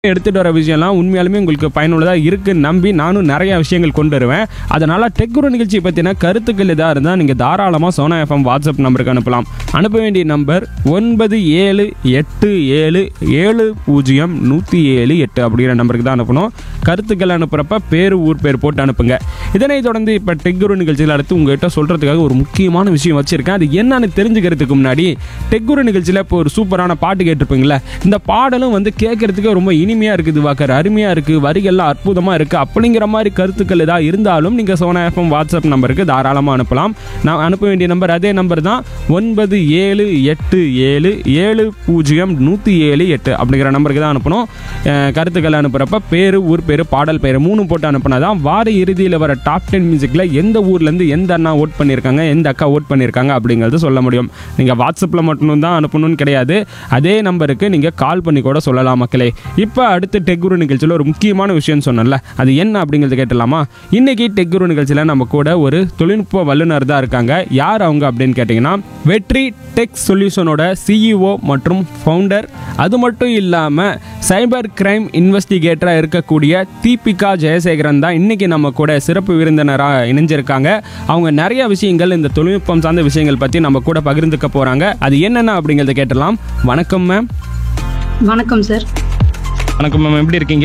எடுத்துகிட்டு வர விஷயம்லாம் உண்மையாலுமே உங்களுக்கு பயனுள்ளதாக இருக்குன்னு நம்பி நானும் நிறைய விஷயங்கள் கொண்டு வருவேன் அதனால் டெக்குரு நிகழ்ச்சியை பற்றின கருத்துக்கள் எதாக இருந்தால் நீங்கள் தாராளமாக சோனா எஃப்எம் வாட்ஸ்அப் நம்பருக்கு அனுப்பலாம் அனுப்ப வேண்டிய நம்பர் ஒன்பது ஏழு எட்டு ஏழு ஏழு பூஜ்ஜியம் நூற்றி ஏழு எட்டு அப்படிங்கிற நம்பருக்கு தான் அனுப்பணும் கருத்துக்கள் அனுப்புகிறப்ப பேர் ஊர் பேர் போட்டு அனுப்புங்க இதனைத் தொடர்ந்து இப்போ டெக்குரு நிகழ்ச்சியில் அடுத்து உங்ககிட்ட சொல்கிறதுக்காக ஒரு முக்கியமான விஷயம் வச்சுருக்கேன் அது என்னன்னு தெரிஞ்சுக்கிறதுக்கு முன்னாடி டெக்குரு நிகழ்ச்சியில் இப்போ ஒரு சூப்பரான பாட்டு கேட்டிருப்பீங்களே இந்த பாடலும் வந்து கேட்கறதுக்கு ரொம்ப இனிமையாக இருக்குது வாக்கர் அருமையாக இருக்குது வரிகள்லாம் அற்புதமாக இருக்குது அப்படிங்கிற மாதிரி கருத்துக்கள் ஏதாவது இருந்தாலும் நீங்கள் சோனா எஃப்எம் வாட்ஸ்அப் நம்பருக்கு தாராளமாக அனுப்பலாம் நான் அனுப்ப வேண்டிய நம்பர் அதே நம்பர் தான் ஒன்பது ஏழு எட்டு ஏழு ஏழு பூஜ்ஜியம் நூற்றி ஏழு எட்டு அப்படிங்கிற நம்பருக்கு தான் அனுப்பணும் அஹ் கருத்துக்கள் அனுப்புகிறப்ப பேர் ஊர் பேர் பாடல் பேர் மூணு போட்டு அனுப்புனா தான் வார இறுதியில் வர டாப் டென் மியூசிக்கில் எந்த ஊர்லேருந்து எந்த அண்ணா ஓட் பண்ணியிருக்காங்க எந்த அக்கா ஓட் பண்ணியிருக்காங்க அப்படிங்கிறது சொல்ல முடியும் நீங்கள் வாட்ஸ்அப்பில் மட்டும் தான் அனுப்பணும்னு கிடையாது அதே நம்பருக்கு நீங்கள் கால் பண்ணி கூட சொல்லலாம் மக்களே இப்போ அடுத்து டெக்குரு நிகழ்ச்சியில் ஒரு முக்கியமான விஷயம் சொன்னேன்ல அது என்ன அப்படிங்கிறது கேட்டலாமா இன்னைக்கு டெக்குரு நிகழ்ச்சியில் நம்ம கூட ஒரு தொழில்நுட்ப வல்லுநர் தான் இருக்காங்க யார் அவங்க அப்படின்னு கேட்டிங்கன்னா வெற்றி டெக் சொல்யூஷனோட சிஇஓ மற்றும் ஃபவுண்டர் அது மட்டும் இல்லாமல் சைபர் கிரைம் இன்வெஸ்டிகேட்டராக இருக்கக்கூடிய தீபிகா ஜெயசேகரன் தான் இன்னைக்கு நம்ம கூட சிறப்பு விருந்தினராக இணைஞ்சிருக்காங்க அவங்க நிறைய விஷயங்கள் இந்த தொழில்நுட்பம் சார்ந்த விஷயங்கள் பற்றி நம்ம கூட பகிர்ந்துக்க போகிறாங்க அது என்னென்ன அப்படிங்கிறத கேட்டலாம் வணக்கம் மேம் வணக்கம் சார் வணக்கம் மேம் எப்படி இருக்கீங்க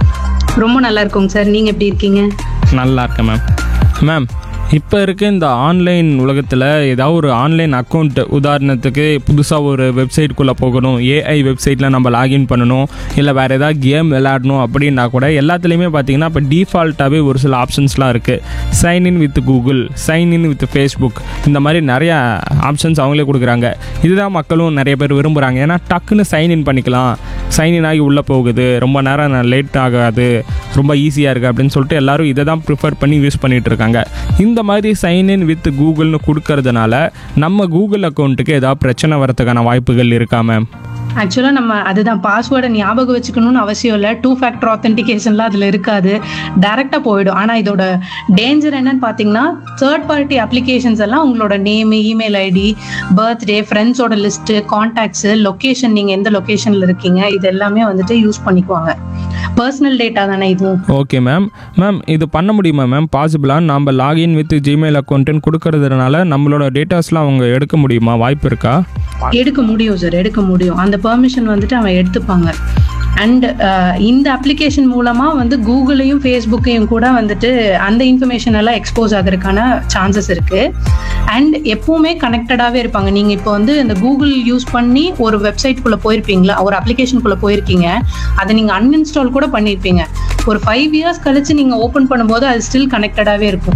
ரொம்ப நல்லா இருக்கோங்க சார் நீங்க எப்படி இருக்கீங்க நல்லா இருக்கேன் மேம் மேம் இப்போ இருக்க இந்த ஆன்லைன் உலகத்தில் ஏதாவது ஒரு ஆன்லைன் அக்கௌண்ட் உதாரணத்துக்கு புதுசாக ஒரு வெப்சைட்குள்ளே போகணும் ஏஐ வெப்சைட்டில் நம்ம லாகின் பண்ணணும் இல்லை வேறு ஏதாவது கேம் விளையாடணும் அப்படின்னா கூட எல்லாத்துலேயுமே பார்த்தீங்கன்னா இப்போ டிஃபால்ட்டாகவே ஒரு சில ஆப்ஷன்ஸ்லாம் இருக்குது sign in with Google sign in with Facebook இந்த மாதிரி நிறைய ஆப்ஷன்ஸ் அவங்களே கொடுக்குறாங்க இதுதான் மக்களும் நிறைய பேர் விரும்புகிறாங்க ஏன்னா டக்குன்னு சைன் இன் பண்ணிக்கலாம் சைன் இன் ஆகி உள்ளே போகுது ரொம்ப நேரம் லேட் ஆகாது ரொம்ப ஈஸியாக இருக்குது அப்படின்னு சொல்லிட்டு எல்லாரும் இதை தான் ப்ரிஃபர் பண்ணி யூஸ் பண்ணிட்டு இருக்காங்க இந்த மாதிரி சைன் இன் வித் கூகுள்னு கொடுக்கறதுனால நம்ம கூகுள் அக்கௌண்ட்டுக்கு ஏதாவது பிரச்சனை வரதுக்கான வாய்ப்புகள் இருக்கா மேம் ஆக்சுவலா நம்ம அதுதான் பாஸ்வேர்டை ஞாபகம் வச்சுக்கணும்னு அவசியம் இல்லை டூ ஃபேக்டர் ஆத்தென்டிகேஷன்லாம் அதுல இருக்காது டைரக்டா போயிடும் ஆனா இதோட டேஞ்சர் என்னன்னு பாத்தீங்கன்னா தேர்ட் பார்ட்டி அப்ளிகேஷன்ஸ் எல்லாம் உங்களோட நேம் இமெயில் ஐடி பர்த்டே ஃப்ரெண்ட்ஸோட லிஸ்ட் கான்டாக்ட்ஸ் லொகேஷன் நீங்க எந்த லொகேஷன்ல இருக்கீங்க இது எல்லாமே வந்துட்டு யூஸ் பண்ணிக்குவாங்க பர்சனல் டேட்டா தானே இதுவும் ஓகே மேம் மேம் இது பண்ண முடியுமா மேம் பாசிபிளாக நம்ம லாகின் வித் ஜிமெயில் அக்கௌண்ட்டுன்னு கொடுக்கறதுனால நம்மளோட டேட்டாஸ்லாம் அவங்க எடுக்க முடியுமா வாய்ப்பு இருக்கா எடுக்க முடியும் சார் எடுக்க முடியும் அந்த பெர்மிஷன் வந்துட்டு அவன் எடுத்துப்பாங்க அண்ட் இந்த அப்ளிகேஷன் மூலமா வந்து கூகுளையும் ஃபேஸ்புக்கையும் கூட வந்துட்டு அந்த இன்ஃபர்மேஷன் எல்லாம் எக்ஸ்போஸ் ஆகிறதுக்கான சான்சஸ் இருக்கு அண்ட் எப்பவுமே கனெக்டடாகவே இருப்பாங்க நீங்க இப்போ வந்து இந்த கூகுள் யூஸ் பண்ணி ஒரு வெப்சைட்குள்ள போயிருப்பீங்களா ஒரு அப்ளிகேஷனுக்குள்ள போயிருக்கீங்க அதை நீங்க அன்இன்ஸ்டால் கூட பண்ணியிருப்பீங்க ஒரு ஃபைவ் இயர்ஸ் கழிச்சு நீங்க ஓப்பன் பண்ணும்போது அது ஸ்டில் கனெக்டடாகவே இருக்கும்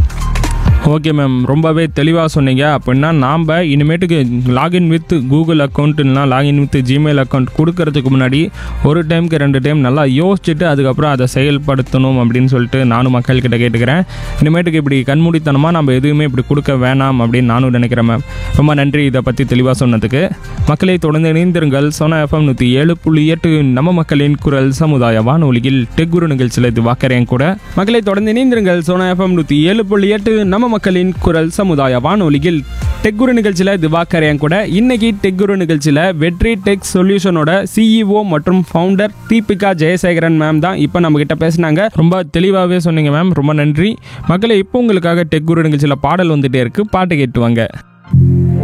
ஓகே மேம் ரொம்பவே தெளிவாக சொன்னீங்க அப்படின்னா நாம் இனிமேட்டுக்கு லாகின் வித் கூகுள் அக்கௌண்ட் இல்லைனா லாகின் வித் ஜிமெயில் அக்கௌண்ட் கொடுக்கறதுக்கு முன்னாடி ஒரு டைமுக்கு ரெண்டு டைம் நல்லா யோசிச்சுட்டு அதுக்கப்புறம் அதை செயல்படுத்தணும் அப்படின்னு சொல்லிட்டு நானும் மக்கள்கிட்ட கேட்டுக்கிறேன் இனிமேட்டுக்கு இப்படி கண்மூடித்தனமாக நம்ம எதுவுமே இப்படி கொடுக்க வேணாம் அப்படின்னு நானும் நினைக்கிறேன் மேம் ரொம்ப நன்றி இதை பற்றி தெளிவாக சொன்னதுக்கு மக்களை தொடர்ந்து இணைந்திருங்கள் சோனா எஃப்எம் நூற்றி ஏழு புள்ளி எட்டு நம்ம மக்களின் குரல் சமுதாய வானொலியில் டெக்குரு நிகழ்ச்சியில் இது வாக்கறேன் கூட மக்களை தொடர்ந்து இணைந்திருங்கள் சோனா எஃப்எம் நூற்றி ஏழு புள்ளி எட்டு நம்ம மக்களின் குரல் சமுதாய வானொலியில் டெக்குரு நிகழ்ச்சியில் இது வாக்கறேன் கூட இன்னைக்கு டெக்குரு நிகழ்ச்சியில் வெற்றி டெக் சொல்யூஷனோட சிஇஓ மற்றும் ஃபவுண்டர் தீபிகா ஜெயசேகரன் மேம் தான் இப்போ நம்ம கிட்ட பேசினாங்க ரொம்ப தெளிவாகவே சொன்னீங்க மேம் ரொம்ப நன்றி மக்களை இப்போ உங்களுக்காக டெக்குரு நிகழ்ச்சியில் பாடல் வந்துட்டே இருக்கு பாட்டு கேட்டு வாங்க